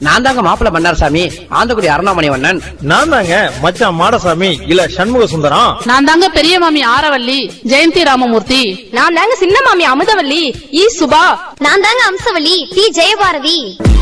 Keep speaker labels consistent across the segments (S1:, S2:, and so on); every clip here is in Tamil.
S1: நான் தாங்க மாப்பிள்ள மன்னார்சாமி ஆந்தக்குடி அருணாமணிவண்ணன்
S2: நான் தாங்க மச்சான் மாடசாமி இல்ல சண்முக சுந்தரம்
S3: நான் தாங்க பெரிய மாமி ஆரவல்லி ஜெயந்தி ராமமூர்த்தி
S4: நான் தாங்க சின்ன மாமி அமுதவல்லி ஈ சுபா நான் தாங்க அம்சவல்லி டி ஜெயபாரதி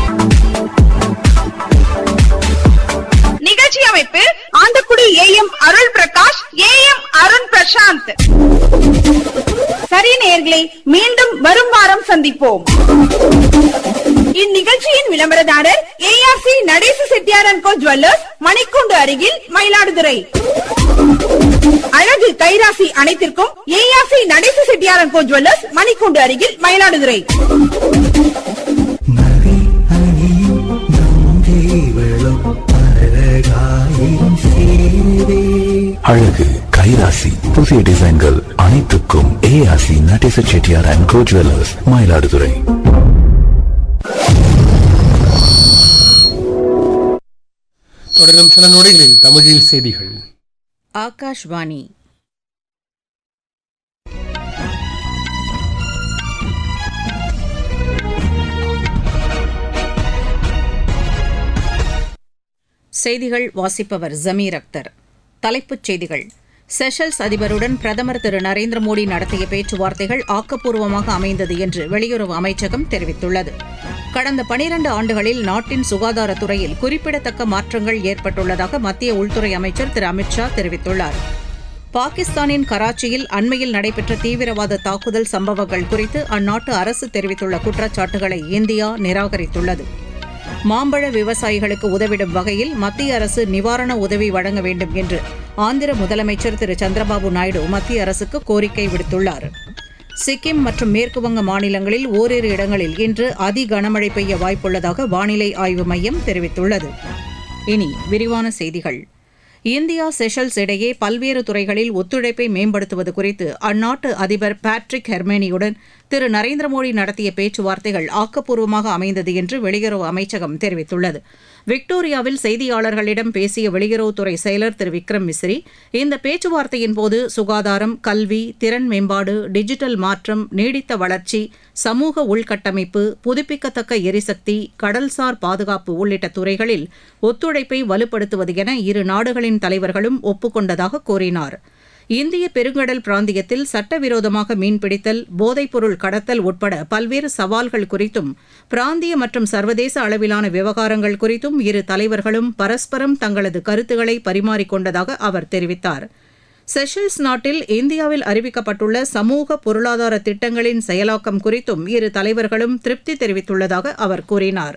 S5: நிகழ்ச்சி அமைப்பு ஆந்தக்குடி ஏஎம் அருள் பிரகாஷ் ஏஎம் அருண் பிரசாந்த் சரி நேயர்களே மீண்டும் வரும் வாரம் சந்திப்போம் இந்நிகழ்ச்சியின் விளம்பரதாரர் ஏஆர்சி நடேச செட்டியாரன் கோ ஜுவல்லர்ஸ் மணிக்கூண்டு அருகில் மயிலாடுதுறை அழகு கைராசி அனைத்திற்கும் ஏஆர்சி நடேச செட்டியாரன் கோ ஜுவல்லர்ஸ் மணிக்கூண்டு அருகில் மயிலாடுதுறை
S6: மதி அணியும் நந்தேவளும் அழகாயிரம் சேரே
S7: அழகு கைராசி புதிய டிசைன்கள் அனைத்துக்கும் ஏஆசி Natesa Chettiar and co jewellers Mayiladuthurai
S8: தொடரும் சில நொடிகளில் தமிழில் செய்திகள்
S9: ஆகாஷ்வாணி செய்திகள் வாசிப்பவர் ஜமீர் அக்தர் தலைப்புச் செய்திகள் செஷல்ஸ் அதிபருடன் பிரதமர் திரு நரேந்திர மோடி நடத்திய பேச்சுவார்த்தைகள் ஆக்கப்பூர்வமாக அமைந்தது என்று வெளியுறவு அமைச்சகம் தெரிவித்துள்ளது கடந்த பனிரண்டு ஆண்டுகளில் நாட்டின் சுகாதாரத்துறையில் குறிப்பிடத்தக்க மாற்றங்கள் ஏற்பட்டுள்ளதாக மத்திய உள்துறை அமைச்சர் திரு அமித் ஷா தெரிவித்துள்ளார் பாகிஸ்தானின் கராச்சியில் அண்மையில் நடைபெற்ற தீவிரவாத தாக்குதல் சம்பவங்கள் குறித்து அந்நாட்டு அரசு தெரிவித்துள்ள குற்றச்சாட்டுகளை இந்தியா நிராகரித்துள்ளது மாம்பழ விவசாயிகளுக்கு உதவிடும் வகையில் மத்திய அரசு நிவாரண உதவி வழங்க வேண்டும் என்று ஆந்திர முதலமைச்சர் திரு சந்திரபாபு நாயுடு மத்திய அரசுக்கு கோரிக்கை விடுத்துள்ளார் சிக்கிம் மற்றும் மேற்குவங்க மாநிலங்களில் ஓரிரு இடங்களில் இன்று அதி கனமழை பெய்ய வாய்ப்புள்ளதாக வானிலை ஆய்வு மையம் தெரிவித்துள்ளது இனி விரிவான செய்திகள் இந்தியா செஷல்ஸ் இடையே பல்வேறு துறைகளில் ஒத்துழைப்பை மேம்படுத்துவது குறித்து அந்நாட்டு அதிபர் பேட்ரிக் ஹெர்மேனியுடன் திரு நரேந்திர மோடி நடத்திய பேச்சுவார்த்தைகள் ஆக்கப்பூர்வமாக அமைந்தது என்று வெளியுறவு அமைச்சகம் தெரிவித்துள்ளது விக்டோரியாவில் செய்தியாளர்களிடம் பேசிய வெளியுறவுத்துறை செயலர் திரு விக்ரம் மிஸ்ரி இந்த பேச்சுவார்த்தையின் போது சுகாதாரம் கல்வி திறன் மேம்பாடு டிஜிட்டல் மாற்றம் நீடித்த வளர்ச்சி சமூக உள்கட்டமைப்பு புதுப்பிக்கத்தக்க எரிசக்தி கடல்சார் பாதுகாப்பு உள்ளிட்ட துறைகளில் ஒத்துழைப்பை வலுப்படுத்துவது என இரு நாடுகளின் தலைவர்களும் ஒப்புக்கொண்டதாக கூறினார் இந்திய பெருங்கடல் பிராந்தியத்தில் சட்டவிரோதமாக மீன்பிடித்தல் போதைப்பொருள் கடத்தல் உட்பட பல்வேறு சவால்கள் குறித்தும் பிராந்திய மற்றும் சர்வதேச அளவிலான விவகாரங்கள் குறித்தும் இரு தலைவர்களும் பரஸ்பரம் தங்களது கருத்துக்களை பரிமாறிக்கொண்டதாக அவர் தெரிவித்தார் செஷல்ஸ் நாட்டில் இந்தியாவில் அறிவிக்கப்பட்டுள்ள சமூக பொருளாதார திட்டங்களின் செயலாக்கம் குறித்தும் இரு தலைவர்களும் திருப்தி தெரிவித்துள்ளதாக அவர் கூறினார்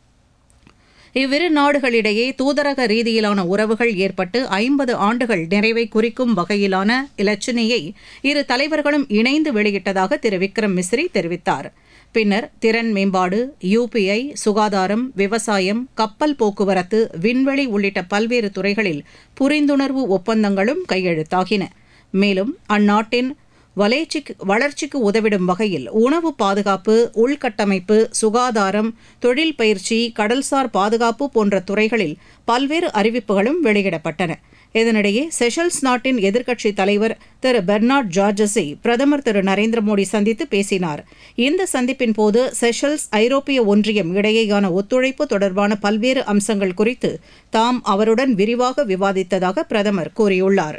S9: இவ்விரு நாடுகளிடையே தூதரக ரீதியிலான உறவுகள் ஏற்பட்டு ஐம்பது ஆண்டுகள் நிறைவை குறிக்கும் வகையிலான இலச்சினையை இரு தலைவர்களும் இணைந்து வெளியிட்டதாக திரு விக்ரம் மிஸ்ரி தெரிவித்தார் பின்னர் திறன் மேம்பாடு யுபிஐ சுகாதாரம் விவசாயம் கப்பல் போக்குவரத்து விண்வெளி உள்ளிட்ட பல்வேறு துறைகளில் புரிந்துணர்வு ஒப்பந்தங்களும் கையெழுத்தாகின மேலும் அந்நாட்டின் வளர்ச்சிக்கு வளர்ச்சிக்கு உதவிடும் வகையில் உணவு பாதுகாப்பு உள்கட்டமைப்பு சுகாதாரம் தொழில் பயிற்சி கடல்சார் பாதுகாப்பு போன்ற துறைகளில் பல்வேறு அறிவிப்புகளும் வெளியிடப்பட்டன இதனிடையே செஷல்ஸ் நாட்டின் எதிர்க்கட்சித் தலைவர் திரு பெர்னார்ட் ஜார்ஜஸை பிரதமர் திரு நரேந்திர மோடி சந்தித்து பேசினார் இந்த சந்திப்பின் போது செஷல்ஸ் ஐரோப்பிய ஒன்றியம் இடையேயான ஒத்துழைப்பு தொடர்பான பல்வேறு அம்சங்கள் குறித்து தாம் அவருடன் விரிவாக விவாதித்ததாக பிரதமர் கூறியுள்ளார்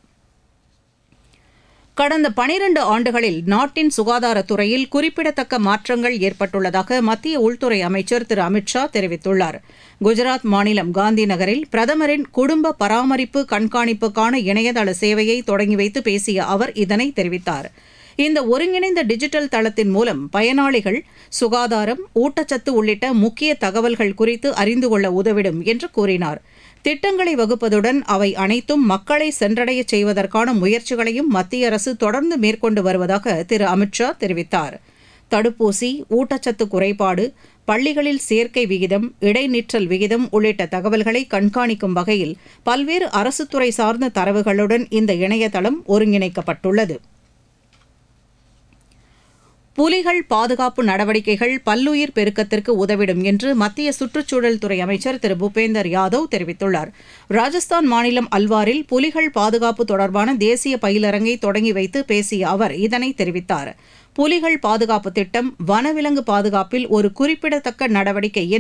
S9: கடந்த பனிரண்டு ஆண்டுகளில் நாட்டின் சுகாதாரத்துறையில் குறிப்பிடத்தக்க மாற்றங்கள் ஏற்பட்டுள்ளதாக மத்திய உள்துறை அமைச்சர் திரு அமித் ஷா தெரிவித்துள்ளார் குஜராத் மாநிலம் காந்தி நகரில் பிரதமரின் குடும்ப பராமரிப்பு கண்காணிப்புக்கான இணையதள சேவையை தொடங்கி வைத்து பேசிய அவர் இதனை தெரிவித்தார் இந்த ஒருங்கிணைந்த டிஜிட்டல் தளத்தின் மூலம் பயனாளிகள் சுகாதாரம் ஊட்டச்சத்து உள்ளிட்ட முக்கிய தகவல்கள் குறித்து அறிந்து கொள்ள உதவிடும் என்று கூறினார் திட்டங்களை வகுப்பதுடன் அவை அனைத்தும் மக்களை சென்றடைய செய்வதற்கான முயற்சிகளையும் மத்திய அரசு தொடர்ந்து மேற்கொண்டு வருவதாக திரு அமித்ஷா தெரிவித்தார் தடுப்பூசி ஊட்டச்சத்து குறைபாடு பள்ளிகளில் சேர்க்கை விகிதம் இடைநிற்றல் விகிதம் உள்ளிட்ட தகவல்களை கண்காணிக்கும் வகையில் பல்வேறு அரசுத்துறை சார்ந்த தரவுகளுடன் இந்த இணையதளம் ஒருங்கிணைக்கப்பட்டுள்ளது புலிகள் பாதுகாப்பு நடவடிக்கைகள் பல்லுயிர் பெருக்கத்திற்கு உதவிடும் என்று மத்திய சுற்றுச்சூழல் துறை அமைச்சர் திரு பூபேந்தர் யாதவ் தெரிவித்துள்ளார் ராஜஸ்தான் மாநிலம் அல்வாரில் புலிகள் பாதுகாப்பு தொடர்பான தேசிய பயிலரங்கை தொடங்கி வைத்து பேசிய அவர் இதனை தெரிவித்தார் புலிகள் பாதுகாப்பு திட்டம் வனவிலங்கு பாதுகாப்பில் ஒரு குறிப்பிடத்தக்க நடவடிக்கை